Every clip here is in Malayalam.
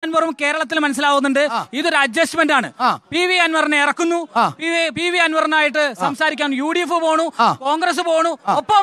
അൻവറും കേരളത്തിൽ മനസ്സിലാവുന്നുണ്ട് ഇതൊരു അഡ്ജസ്റ്റ്മെന്റ് ആണ് പി വി അൻവറിനെ ഇറക്കുന്നു പി വി- പി വി അൻവറിനായിട്ട് സംസാരിക്കാൻ യു ഡി എഫ് പോണു കോൺഗ്രസ് പോണു ഒപ്പം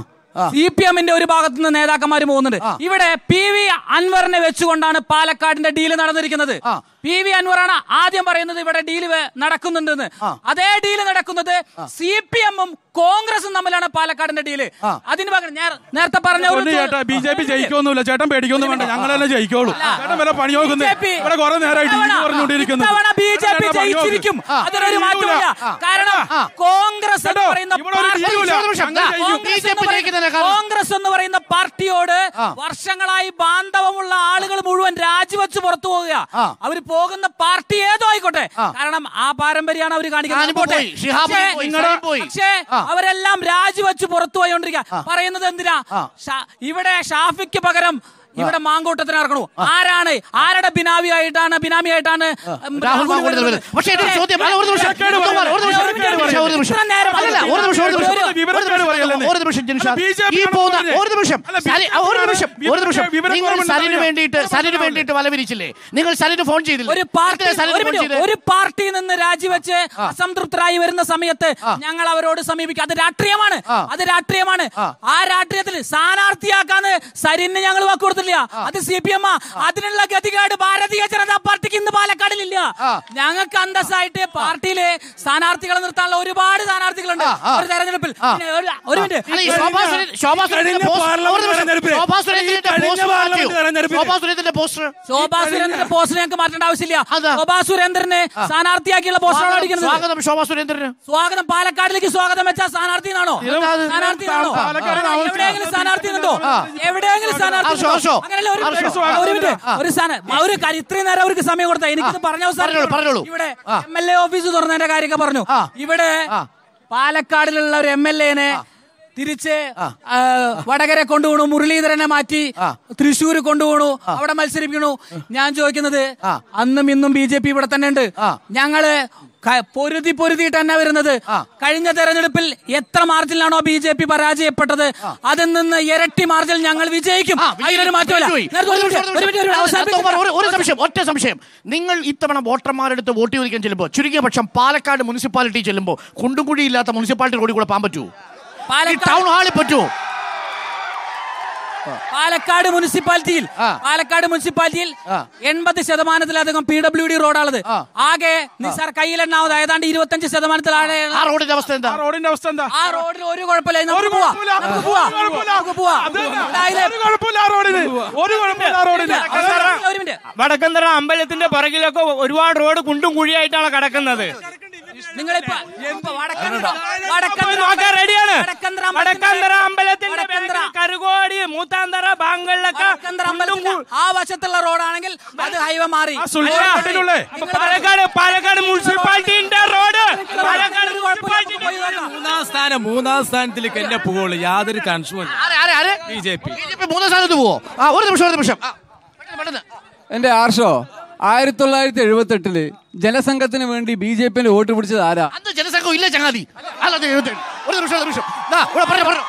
സി പി എമ്മിന്റെ ഒരു ഭാഗത്തു നിന്ന് നേതാക്കന്മാർ പോകുന്നുണ്ട് ഇവിടെ പി വി അൻവറിനെ വെച്ചുകൊണ്ടാണ് പാലക്കാടിന്റെ ഡീല് നടന്നിരിക്കുന്നത് പി വി അൻവറാണ് ആദ്യം പറയുന്നത് ഇവിടെ ഡീല് വേ- നടക്കുന്നുണ്ടെന്ന് അതേ ഡീല് നടക്കുന്നത് സി പി എമ്മും കോൺഗ്രസും തമ്മിലാണ് പാലക്കാടിന്റെ ഡീല് അതിന് പകരം ഞാൻ നേരത്തെ പറഞ്ഞ ഒരു പൊന്നു ചേട്ടാ ബി ജെ പി ജയിക്കൊന്നുമില്ല ചേട്ടൻ പേടിക്കൊന്നും വേണ്ട ഞങ്ങളെല്ലാം ജയിക്കോളൂ ചേട്ടൻ വല്ല പണി നോക്കുന്നത് BJP ഇവിടെ കുറെ നേരമായിട്ട് ഇടി പറഞ്ഞുകൊണ്ടിരിക്കുന്നു ഇത്തവണ ബി ജെ പി ചേട്ടൻ പണി നോക്ക്. ജയിച്ചിരിക്കും ആ, അതിനൊരു മാറ്റമില്ല കാരണം കോൺഗ്രസ് എന്ന് കേട്ടോ, പറയുന്ന ഇവിടെ ഒരു പാർട്ടി- ഡീലുമില്ല. ഒരു നിമിഷം. ഞങ്ങൾ ജയിക്കും. കോൺഗ്രസ് എന്ന് പറയുന്ന- കോൺഗ്രസ് എന്ന് പറയുന്ന പാർട്ടിയോട് വർഷങ്ങളായി ബാന്ധവമുള്ള ആളുകൾ മുഴുവൻ രാജിവെച്ച് പുറത്തു പോവുക അവർ പോകുന്ന പാർട്ടി ഏതോ ആയിക്കോട്ടെ കാരണം ആ പാരമ്പര്യമാണ് അവർ കാണിക്കുന്നത് ഞാനിപ്പോ പോട്ടെ. പോയി. ഷിഹാബ് പക്ഷേ- പോയി. സലീം പോയി. പക്ഷേ അവരെല്ലാം രാജിവെച്ച് പുറത്തു പോയോണ്ടിരിക്കുക പറയുന്നത് എന്തിനാ ഷാ- ഇവിടെ ഷാഫിക്ക് പകരം ഇവിടെ മാങ്കൂട്ടത്തിന് ഇറക്കണു ആരാണ് ആരുടെ ബിനാമി ആയിട്ടാണ് ബിനാമി ആയിട്ടാണ് ഉം, രാഹുൽ മാങ്കൂട്ടത്തിൽ വരുന്നത്. പക്ഷേ എന്റെ ഒരു ചോദ്യം അല്ല, ഒരു നിമിഷം വിവരക്കേട് ഉത്തമ, ഒരു നിമിഷം, ഒരു മിനിറ്റ്, ഒരു നിമിഷം. ഇത്ര നേരം അല്ലല്ല, ഒരു നിമിഷം, ഒരു നിമിഷം. ഒരു വിവരക്കേട് പറയല്ലേ? ഒരു നിമിഷം ജിൻഷാദ്. അല്ല, BJP ഈ ആണ് പോകുന്ന പറഞ്ഞത്. ഒരു നിമിഷം അല്ല, സരി- BJP ഒരു നിമിഷം ഒരു നിമിഷം വിവരം നിങ്ങൾ കുറവുണ്ടെന്ന് സരിന് അറിയാം. വേണ്ടിയിട്ട് സരിന് വേണ്ടിയിട്ട് വല വിരിച്ചില്ലേ നിങ്ങൾ സരിന് ഫോൺ ചെയ്തില്ലേ ഒരു പാർട്ടി എന്തിനാ സരിന് ഒരു ഫോൺ മിനിറ്റ്, ചെയ്തത്? ഒരു പാർട്ടിയിൽ നിന്ന് രാജിവെച്ച് അസംതൃപ്തരായി വരുന്ന സമയത്ത് ഞങ്ങൾ അവരോട് സമീപിക്കും അത് രാഷ്ട്രീയമാണ് അത് രാഷ്ട്രീയമാണ് ആ രാഷ്ട്രീയത്തിൽ സ്ഥാനാർത്ഥിയാക്കാന്ന് സരിന് ഞങ്ങൾ വാക്ക് കൊടുത്തില്ല അത് സി പി എം അതിനുള്ള ഗതികേട് ഭാരതീയ ജനതാ പാർട്ടിക്ക് ഇന്ന് പാലക്കാടിലില്ല ഞങ്ങൾക്ക് അന്തസ്സായിട്ട് പാർട്ടിയിലെ സ്ഥാനാർത്ഥികളെ നിർത്താനുള്ള ഒരുപാട് സ്ഥാനാർത്ഥികളുണ്ട് ഒരു തെരഞ്ഞെടുപ്പിൽ പിന്നെ ഒരു- ഒരു അല്ല, ഈ മിനിറ്റ് ശോഭാ സുരേ- ശോഭാ സുരേന്ദ്രന്റെ കഴിഞ്ഞ പോസ്റ്റ്- പാർലമെന്റ് ഒരു നിമിഷം. തെരഞ്ഞെടുപ്പിൽ ശോഭാ സുരേന്ദ്രന്റെ കഴിഞ്ഞ പോസ്റ്റ് പാർലമെന്റ് മാറ്റിയോ? തെരഞ്ഞെടുപ്പിൽ ശോഭാ സുരേന്ദ്രന്റെ പോസ്റ്റർ ശോഭാ സുരേന്ദ്രന്റെ പോസ്റ്റർ ഞങ്ങൾക്ക് മാറ്റേണ്ട ആവശ്യമില്ല അതാ. ശോഭാ സുരേന്ദ്രനെ സ്ഥാനാർത്ഥിയാക്കിയുള്ള പോസ്റ്ററാണ് അടിക്കുന്നത് സ്വാഗതം ശോഭാ സുരേന്ദ്രന് സ്വാഗതം പാലക്കാടിലേക്ക് സ്വാഗതം വെച്ച സ്ഥാനാർത്ഥി എന്നാണോ ഇതെന്താ? സ്ഥാനാർത്ഥി ആണോ പാലക്കാട് താമസിക്കുന്ന- എവിടെയെങ്കിലും സ്ഥാനാർത്ഥി ഉണ്ടോ എവിടെയെങ്കിലും സ്ഥാനാർത്ഥി ഹർഷോ, ഉണ്ടോ? ഹർഷോ. അങ്ങനെയല്ല ഒരു ഹർഷോ. ഒരു മിനിറ്റ് ഒരു സ്ഥാനം ഒരു കാര്യം ഇത്രയും നേരം അവർക്ക് സമയം കൊടുത്ത എനിക്കിത് പറഞ്ഞ പറഞ്ഞോളൂ, പറഞ്ഞോളൂ. ഇവിടെ എം എൽ എ ഓഫീസ് തുറന്നതിന്റെ കാര്യമൊക്കെ പറഞ്ഞു ഇവിടെ പാലക്കാടിലുള്ള ഒരു എം എൽ എനെ തിരിച്ച് ആ, വടകര കൊണ്ടുപോണു മുരളീധരനെ മാറ്റി തൃശ്ശൂർ കൊണ്ടുപോണു അവിടെ മത്സരിപ്പിക്കണു ഞാൻ ചോദിക്കുന്നത് അന്നും ഇന്നും ബി ജെ പി ഇവിടെ തന്നെ ഉണ്ട് ഞങ്ങള് ക- പൊരുതി പൊരുതിയിട്ട് തന്നെ വരുന്നത് കഴിഞ്ഞ തെരഞ്ഞെടുപ്പിൽ എത്ര മാർജിനിലാണോ ബി ജെ പി പരാജയപ്പെട്ടത് അതിൽ നിന്ന് ഇരട്ടി മാർജിൽ ഞങ്ങൾ വിജയിക്കും അതിനൊരു മാറ്റമില്ല വിജയിച്ചു പോയി. നേരത്തെ ഒരു മിനിറ്റ്, ഒരു മിനിറ്റ്, ഒരു മിനിറ്റ്, അവസാനിപ്പിച്ചില്ല. ഒരു- ഒരു സംശയം ഒറ്റ സംശയം നിങ്ങൾ ഇത്തവണ വോട്ടർമാരെടുത്ത് വോട്ട് ചോദിക്കാൻ ചെല്ലുമ്പോൾ ചുരുങ്ങിയ പക്ഷം പാലക്കാട് മുനിസിപ്പാലിറ്റി ചെല്ലുമ്പോൾ കുണ്ടുകുഴി ഇല്ലാത്ത മുനിസിപ്പാലിറ്റി റോഡിൽ കൂടെ പോകാൻ പറ്റുമോ ഈ പാലക്കാട് ടൗൺ ഹാളിൽ പറ്റുമോ പാലക്കാട് മുനിസിപ്പാലിറ്റിയിൽ പാലക്കാട് മുനിസിപ്പാലിറ്റിയിൽ എൺപത് ശതമാനത്തിലധികം പി ഡബ്ല്യു ഡി റോഡാണത് ആകെ നിസാർ കയ്യിലെണ്ണാവത് ഏതാണ്ട് ഇരുപത്തഞ്ച് ശതമാനത്തിലാണ് ആ റോഡിന്റെ അവസ്ഥ എന്താ ആ റോഡിന്റെ അവസ്ഥ എന്താ ആ റോഡിൽ ഒരു കുഴപ്പമില്ല നമുക്ക് ഒരു പോവാം കുഴപ്പമില്ല. നമുക്ക് പോവാം ഒരു കുഴപ്പമില്ല. നമുക്ക് പോവാം അത് തന്നെ. ഉണ്ടായില്ലേ? ഒരു കുഴപ്പമില്ല ആ റോഡിന് ഒരു കുഴപ്പമില്ല ആ റോഡിന് അവസാനം ഒരു മിനിറ്റ് വടക്കന്തറ അമ്പലത്തിന്റെ പുറകിലൊക്കെ ഒരുപാട് റോഡ് കുണ്ടും കുഴിയായിട്ടാണ് കിടക്കുന്നത് നിങ്ങളിപ്പോ ഇപ്പൊ വടക്കന്തറ വടക്കന്തറ നോക്കാൻ റെഡിയാണ് വടക്കന്തറ വടക്കന്തറ അമ്പലത്തിന്റെ വടക്കന്തറ back ൽ കരുകോടി മൂത്താന്തറ ഭാഗങ്ങളിലൊക്കെ വടക്കന്തറ കുണ്ടും അമ്പലത്തിന്റെ കു- ആ വശത്തുള്ള റോഡാണെങ്കിൽ അത് ഹൈവേ മാറി ആ സുൽത്താൻ റോഡിനുള്ളേ അപ്പൊ പാലക്കാട് പാലക്കാട് മുനിസിപ്പാലിറ്റിന്റെ റോഡ് പാലക്കാട് മുനിസിപ്പാലിറ്റിന്റെ പോയി നോക്കാം. മൂന്നാം സ്ഥാനം മൂന്നാം സ്ഥാനത്തിലേക്ക് എന്നെ പോകുള്ളൂ യാതൊരു കൺഫ്യൂഷൻ ആരെ ആരെ ആരെ B J P B J P മൂന്നാം സ്ഥാനത്ത് പോവോ ആ ഒരു നിമിഷം ഒരു നിമിഷം ആ, പെട്ടെന്ന്, പെട്ടെന്ന്. എന്റെ ആർഷോ ആയിരത്തി തൊള്ളായിരത്തി എഴുപത്തി എട്ടില് ജനസംഘത്തിന് വേണ്ടി ബി ജെ പിന്റെ വോട്ട് പിടിച്ചത് ആരാ അന്ന് ജനസംഘം ഇല്ല ചങ്ങാതി അല്ല അത് എഴുപത്തേഴ്. ഒരു നിമിഷം ഒരു നിമിഷം ദാ, ഇവിടെ പറഞ്ഞു പറഞ്ഞു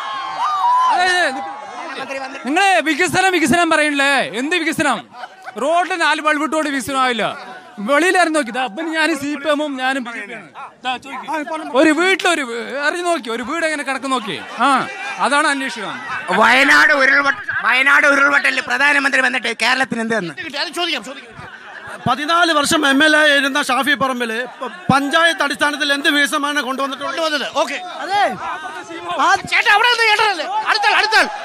നിങ്ങളെ വികസനം വികസനം പറയണില്ലേ എന്ത് വികസനം റോഡിൽ നാല് ബൾബിട്ടോട് വികസനമാവില്ല വെളിയിലായിരുന്നു നോക്കി അപ്പം ഞാൻ സി പി എമ്മും ഞാനും BJP യാണ്. ദാ ചോദിക്ക്. ഒരു വീട്ടിലൊരു വീ- അറിഞ്ഞു നോക്കി ഒരു വീട് എങ്ങനെ കിടക്കും നോക്കി ആ അതാണ് അന്വേഷണം വയനാട് ഉരുൾപൊട്ട വയനാട് ഉരുൾപൊട്ടലിൽ പ്രധാനമന്ത്രി വന്നിട്ട് കേരളത്തിന് എന്ത് തന്നു അത് ചോദിക്കാം ചോദിക്കാം പതിനാല് വർഷം എം എൽ എ ആയിരുന്ന ഷാഫി പറമ്പില് പ- പഞ്ചായത്ത് അടിസ്ഥാനത്തിൽ എന്ത് വികസനമാണ് കൊണ്ടുവന്നിട്ടുള്ളത് കൊണ്ടുവന്നത് ഓക്കെ ചേട്ടാ അവിടെ നിന്ന് ചേട്ടനല്ലേ അടുത്താൾ അടുത്താൾ